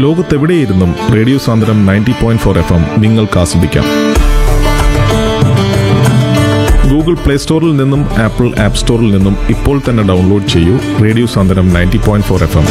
ലോകത്തെവിടെയിരുന്നും radio Sandram ninety point four F M നിങ്ങൾക്ക് ആസ്വദിക്കാം Google play സ്റ്റോറിൽ നിന്നും ആപ്പിൾ ആപ്പ് സ്റ്റോറിൽ നിന്നും ഇപ്പോൾ തന്നെ ഡൗൺലോഡ് ചെയ്യൂ radio Sandram ninety point four F M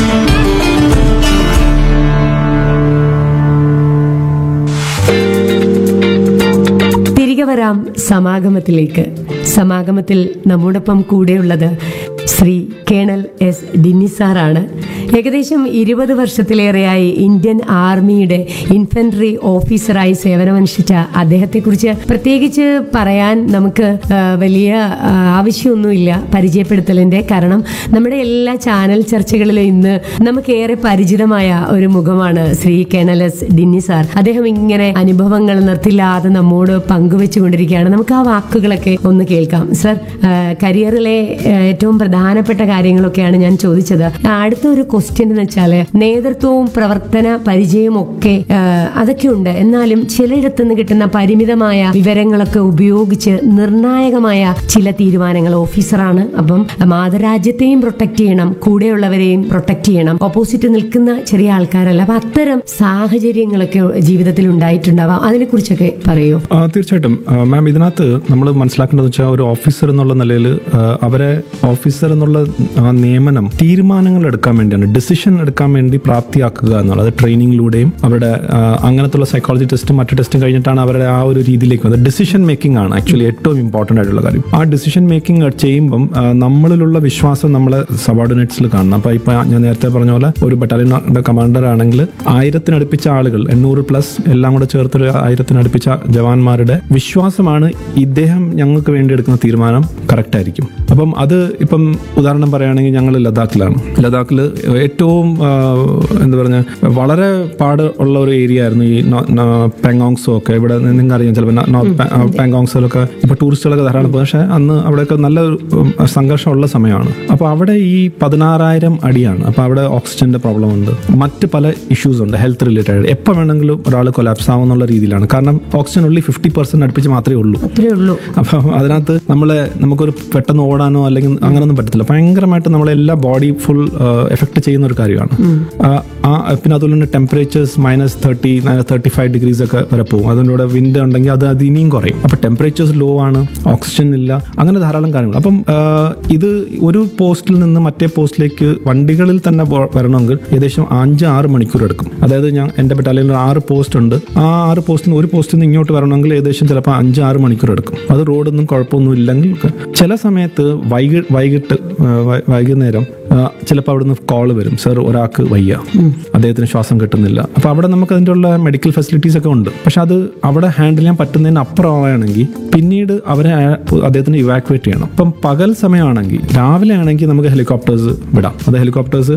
തിരികെ വരാം സമാഗമത്തിലേക്ക് സമാഗമത്തിൽ നമ്മോടൊപ്പം കൂടെയുള്ളത് ശ്രീ കേണൽ എസ് ഡിന്നി സാറാണ് ഏകദേശം ഇരുപത് വർഷത്തിലേറെയായി ഇന്ത്യൻ ആർമിയുടെ ഇൻഫൻട്രി ഓഫീസറായി സേവനമനുഷ്ഠിച്ച അദ്ദേഹത്തെക്കുറിച്ച് പ്രത്യേകിച്ച് പറയാൻ നമുക്ക് ആ, വലിയ ആ, ആവശ്യമൊന്നുമില്ല പരിചയപ്പെടുത്തലിന്റെ കാരണം നമ്മുടെ എല്ലാ ചാനൽ ചർച്ചകളിലും ഇന്ന് നമുക്കേറെ പരിചിതമായ ഒരു മുഖമാണ് Shri colonel S Dinny sir അദ്ദേഹം ഇങ്ങനെ അനുഭവങ്ങൾ നിർത്തില്ലാതെ നമ്മോട് പങ്കുവെച്ചുകൊണ്ടിരിക്കുകയാണ് നമുക്ക് ആ വാക്കുകളൊക്കെ ഒന്ന് കേൾക്കാം സർ ആ, കരിയറിലെ ആ, ഏറ്റവും പ്രധാനപ്പെട്ട കാര്യങ്ങളൊക്കെയാണ് ഞാൻ ചോദിച്ചത് ആ, അടുത്ത ഒരു ക്വസ്റ്റ്യൻ എന്ന് വെച്ചാൽ നേതൃത്വവും പ്രവർത്തന പരിചയവും ഒക്കെ ആ, അതൊക്കെ ഉണ്ട് എന്നാലും ചിലയിടത്തു നിന്ന് കിട്ടുന്ന പരിമിതമായ വിവരങ്ങളൊക്കെ ഉപയോഗിച്ച് നിർണായകമായ ചില തീരുമാനങ്ങൾ ഓഫീസറാണ് അപ്പം മാതൃരാജ്യത്തെയും പ്രൊട്ടക്ട് ചെയ്യണം കൂടെയുള്ളവരെയും പ്രൊട്ടക്ട് ചെയ്യണം ഓപ്പോസിറ്റ് നിൽക്കുന്ന ചെറിയ ആൾക്കാരല്ല അപ്പൊ അത്തരം സാഹചര്യങ്ങളൊക്കെ ജീവിതത്തിൽ ഉണ്ടായിട്ടുണ്ടാവാം അതിനെക്കുറിച്ചൊക്കെ പറയൂ ആ, തീർച്ചയായിട്ടും ആ, മാം ഇതിനകത്ത് നമ്മൾ മനസ്സിലാക്കേണ്ടത് വെച്ചാൽ ഒരു ഓഫീസർ എന്നുള്ള നിലയിൽ ആ, അവരെ ഓഫീസർ എന്നുള്ള ആ, നിയമനം തീരുമാനങ്ങൾ എടുക്കാൻ വേണ്ടിയാണ് ഡിസിഷൻ എടുക്കാൻ വേണ്ടി പ്രാപ്തിയാക്കുക എന്നുള്ളത് ട്രെയിനിങ്ങിലൂടെയും അവരുടെ ആ, അങ്ങനത്തുള്ള സൈക്കോളജി ടെസ്റ്റും മറ്റു ടെസ്റ്റും കഴിഞ്ഞിട്ടാണ് അവരുടെ ആ ഒരു രീതിയിലേക്ക് വന്നത് ഡിസിഷൻ മേക്കിംഗ് ആണ് ആക്ച്വലി ഏറ്റവും ഇമ്പോർട്ടൻ്റ് ആയിട്ടുള്ള കാര്യം ആ ഡിസിഷൻ മേക്കിംഗ് ചെയ്യുമ്പം ആ, നമ്മളിലുള്ള വിശ്വാസം നമ്മളെ സബോർഡിനേറ്റ്സിൽ കാണണം അപ്പോൾ ഇപ്പോൾ ഞാൻ നേരത്തെ പറഞ്ഞ പോലെ ഒരു ബറ്റാലിയൻ്റെ കമാൻഡർ ആണെങ്കിൽ ആയിരത്തിനടുപ്പിച്ച ആളുകൾ എണ്ണൂറ് പ്ലസ് എല്ലാം കൂടെ ചേർത്തൊരു ആയിരത്തിനടുപ്പിച്ച ജവാന്മാരുടെ വിശ്വാസമാണ് ഇദ്ദേഹം ഞങ്ങൾക്ക് വേണ്ടി എടുക്കുന്ന തീരുമാനം കറക്റ്റ് ആയിരിക്കും അപ്പം അത് ഇപ്പം ഉദാഹരണം പറയുകയാണെങ്കിൽ ഞങ്ങൾ ലഡാക്കിലാണ് ലഡാക്കിൽ ഏറ്റവും ആ, എന്താ പറഞ്ഞ വളരെ പാട് ഉള്ള ഒരു ഏരിയ ആയിരുന്നു ഈ പെങ്കോങ്സോ ഒക്കെ ഇവിടെ നിങ്ങൾക്ക് അറിയാം ചിലപ്പോൾ നോർത്ത് പെങ്കോങ്സിലൊക്കെ ഇപ്പൊ ടൂറിസ്റ്റുകളൊക്കെ ധാരാളം പോകും പക്ഷേ അന്ന് അവിടെയൊക്കെ നല്ല ഒരു, ഉം, സംഘർഷമുള്ള സമയമാണ് അപ്പോൾ അവിടെ ഈ പതിനാറായിരം അടിയാണ് അപ്പോൾ അവിടെ ഓക്സിജന്റെ പ്രോബ്ലം ഉണ്ട് മറ്റ് പല ഇഷ്യൂസ് ഉണ്ട് ഹെൽത്ത് റിലേറ്റഡ് എപ്പോൾ വേണമെങ്കിലും ഒരാൾ കൊലാപ്സ് ആവുന്നുള്ള രീതിയിലാണ് കാരണം ഓക്സിജൻ ഉള്ളി ഫിഫ്റ്റി പെർസെന്റ് അടുപ്പിച്ച് മാത്രമേ ഉള്ളൂ അത്രേ ഉള്ളൂ അപ്പം അതിനകത്ത് നമ്മളെ നമുക്കൊരു പെട്ടെന്ന് ഓടാനോ അല്ലെങ്കിൽ അങ്ങനൊന്നും പറ്റത്തില്ല ഭയങ്കരമായിട്ട് നമ്മളെ എല്ലാ ബോഡി ഫുൾ എഫക്ട് ചെയ്യുന്ന ഒരു കാര്യമാണ് ആ, ആ പിന്നെ അതുപോലെ തന്നെ temperatures minus thirty thirty five degrees ഒക്കെ വരെ പോകും അതിൻ്റെ കൂടെ വിൻഡ് ഉണ്ടെങ്കിൽ അത് അത് ഇനിയും കുറയും അപ്പം ടെമ്പറേച്ചേഴ്സ് ലോ ആണ് ഓക്സിജൻ ഇല്ല അങ്ങനെ ധാരാളം കാര്യങ്ങൾ അപ്പം ആ, ഇത് ഒരു പോസ്റ്റിൽ നിന്ന് മറ്റേ പോസ്റ്റിലേക്ക് വണ്ടികളിൽ തന്നെ പോ- വരണമെങ്കിൽ ഏകദേശം അഞ്ച് ആറ് മണിക്കൂർ എടുക്കും അതായത് ഞാൻ എൻ്റെ ബറ്റാലിയനിൽ ആറ് പോസ്റ്റ് ഉണ്ട് ആ ആറ് പോസ്റ്റിൽ നിന്ന് ഒരു പോസ്റ്റിൽ നിന്ന് ഇങ്ങോട്ട് വരണമെങ്കിൽ ഏകദേശം ചിലപ്പോൾ അഞ്ച് ആറ് മണിക്കൂർ എടുക്കും അത് റോഡൊന്നും കുഴപ്പമൊന്നും ഇല്ലെങ്കിൽ ചില സമയത്ത് വൈകി വൈകിട്ട് ആ, വൈ- വൈകുന്നേരം ചിലപ്പോൾ അവിടുന്ന് കോൾ വരും സർ ഒരാൾക്ക് വയ്യ അദ്ദേഹത്തിന് ശ്വാസം കിട്ടുന്നില്ല അപ്പോൾ അവിടെ നമുക്ക് അതിൻ്റെ ഉള്ള മെഡിക്കൽ ഫെസിലിറ്റീസ് ഒക്കെ ഉണ്ട് പക്ഷെ അത് അവിടെ ഹാൻഡിൽ ചെയ്യാൻ പറ്റുന്നതിന് അപ്പുറമാണെങ്കിൽ പിന്നീട് അവരെ ആ- അദ്ദേഹത്തിന് ഇവാക്യുവേറ്റ് ചെയ്യണം ഇപ്പം പകൽ സമയമാണെങ്കിൽ രാവിലെ ആണെങ്കിൽ നമുക്ക് ഹെലികോപ്റ്റേഴ്സ് വിടാം അത് ഹെലികോപ്റ്റേഴ്സ്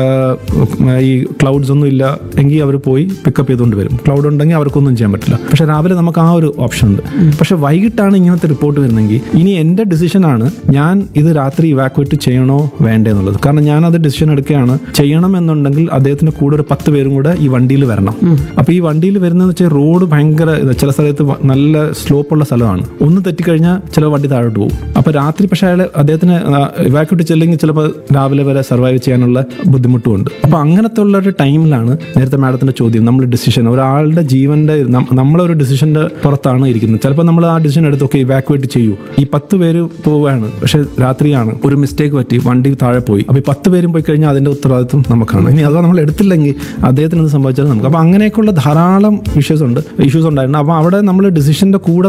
ഈ ക്ലൗഡ്സ് ഒന്നും ഇല്ല എങ്കിൽ അവർ പോയി പിക്കപ്പ് ചെയ്തുകൊണ്ട് വരും ക്ലൗഡ് ഉണ്ടെങ്കിൽ അവർക്കൊന്നും ചെയ്യാൻ പറ്റില്ല പക്ഷെ രാവിലെ നമുക്ക് ആ ഒരു ഓപ്ഷൻ ഉണ്ട് പക്ഷെ വൈകിട്ടാണ് ഇങ്ങനത്തെ റിപ്പോർട്ട് വരുന്നെങ്കിൽ ഇനി എൻ്റെ ഡിസിഷനാണ് ഞാൻ ഇത് രാത്രി ഇവാക്യുവേറ്റ് ചെയ്യണോ വേണ്ടേ എന്നുള്ളത് കാരണം ഞാൻ അത് ഡിസിഷൻ എടുക്കുകയാണ് ചെയ്യണം എന്നുണ്ടെങ്കിൽ അദ്ദേഹത്തിന്റെ കൂടെ ഒരു പത്ത് പേരും കൂടെ ഈ വണ്ടിയിൽ വരണം അപ്പൊ ഈ വണ്ടിയിൽ വരുന്നതെന്ന് വെച്ചാൽ റോഡ് ഭയങ്കര ഇത് ചില സ്ഥലത്ത് വ- നല്ല സ്ലോപ്പ് ഉള്ള സ്ഥലമാണ് ഒന്ന് തെറ്റിക്കഴിഞ്ഞാൽ ചില വണ്ടി താഴോട്ട് പോകും അപ്പൊ രാത്രി പക്ഷേ അയാൾ അദ്ദേഹത്തിന് ഇവാക്യുവേറ്റ് ചെല്ലെങ്കിൽ ചിലപ്പോൾ രാവിലെ വരെ സർവൈവ് ചെയ്യാനുള്ള ബുദ്ധിമുട്ടുമുണ്ട് അപ്പൊ അങ്ങനത്തെ ഉള്ള ഒരു ടൈമിലാണ് നേരത്തെ മാഡത്തിന്റെ ചോദ്യം നമ്മൾ ഡിസിഷൻ ഒരാളുടെ ജീവന്റെ നം- നമ്മളൊരു ഡിസിഷന്റെ പുറത്താണ് ഇരിക്കുന്നത് ചിലപ്പോൾ നമ്മൾ ആ ഡിസിഷൻ എടുത്ത് ഓക്കെ ഇവാക്യുവേറ്റ് ചെയ്യൂ ഈ പത്ത് പേര് പോവുകയാണ് പക്ഷെ രാത്രിയാണ് ഒരു മിസ്റ്റേക്ക് പറ്റി വണ്ടി താഴെ പോയി അപ്പൊ ഈ പത്ത് പേരും പോയി കഴിഞ്ഞാൽ അതിന്റെ ഉത്തരവാദിത്വം നമുക്കാണ് ഇനി അഥവാ നമ്മൾ എടുത്തില്ലെങ്കിൽ അദ്ദേഹത്തിന് എന്ത് സംഭവിച്ചാലും നമുക്ക് അപ്പൊ അങ്ങനെയൊക്കെയുള്ള ധാരാളം ഇഷ്യൂസ് ഉണ്ട് ഇഷ്യൂസ് ഉണ്ടായിരുന്നു അപ്പൊ അവിടെ നമ്മൾ ഡിസിഷന്റെ കൂടെ